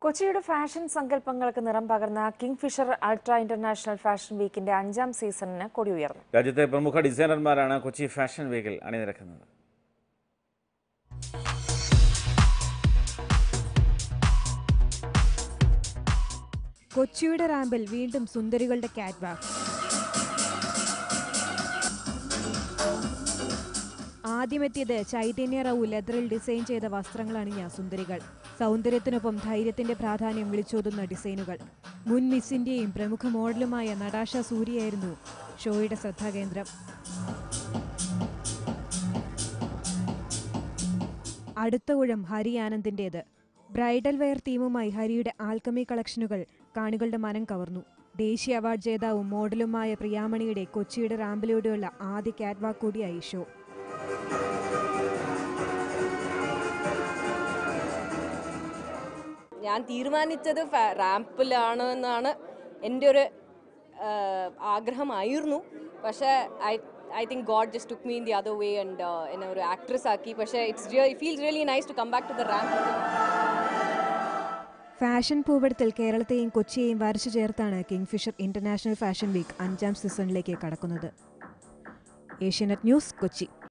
കൊച്ചിയുടെ ഫാഷൻ സങ്കല്പങ്ങൾക്ക് നിറം പകർന്ന കിങ്ഫിഷർ അൾട്ര ഇന്റർനാഷണൽ ഫാഷൻ വീക്കിന്റെ അഞ്ചാം സീസണിന് കൊടിയുയർന്നു രാജ്യത്തെ പ്രമുഖ ഡിസൈനർമാരാണ് കൊച്ചി ഫാഷൻ വീക്കിൽ അണിനിരക്കുന്നത് കൊച്ചിയുടെ റാമ്പിൽ വീണ്ടും സുന്ദരികളുടെ കാറ്റ് വാക്ക് ആദ്യമെത്തിയത് ചൈതന്യ റാവു ലെതറിൽ ഡിസൈൻ ചെയ്ത വസ്ത്രങ്ങൾ അണിഞ്ഞ സുന്ദരികൾ സൗന്ദര്യത്തിനൊപ്പം ധൈര്യത്തിന്റെ പ്രാധാന്യം വിളിച്ചോതുന്ന ഡിസൈനുകൾ മുൻ മിസ് ഇന്ത്യയും പ്രമുഖ മോഡലുമായ നടാഷ സൂര്യയായിരുന്നു ഷോയുടെ ശ്രദ്ധാകേന്ദ്രം അടുത്ത ഊഴം ഹരി ആനന്ദിന്റേത് ബ്രൈഡൽ വെയർ തീമുമായി ഹരിയുടെ ആൽക്കമി കളക്ഷനുകൾ കാണികളുടെ മനം കവർന്നു ദേശീയ അവാർഡ് ജേതാവും മോഡലുമായ പ്രിയാമണിയുടെ കൊച്ചിയുടെ റാമ്പിലൂടെയുള്ള ആദ്യ കാറ്റ്വാക്ക് കൂടിയായി ഷോ ഞാൻ തീരുമാനിച്ചത് ഫ- റാമ്പിലാണ് എന്നാണ് എൻ്റെ ഒരു ആ, ആഗ്രഹമായിരുന്നു പക്ഷേ I I think God just took me in the other way and എന്നെ ഒരു ആക്ട്രസ് ആക്കി പക്ഷേ it's real feels really nice to come back to the ramp fashion പൂവെടുത്തിൽ കേരളത്തെയും കൊച്ചിയെയും വരച്ചു ചേർത്താണ് കിങ്ഫിഷർ ഇന്റർനാഷണൽ ഫാഷൻ വീക്ക് അഞ്ചാം സീസണിലേക്ക് കടക്കുന്നത് ഏഷ്യാനെറ്റ് ന്യൂസ് കൊച്ചി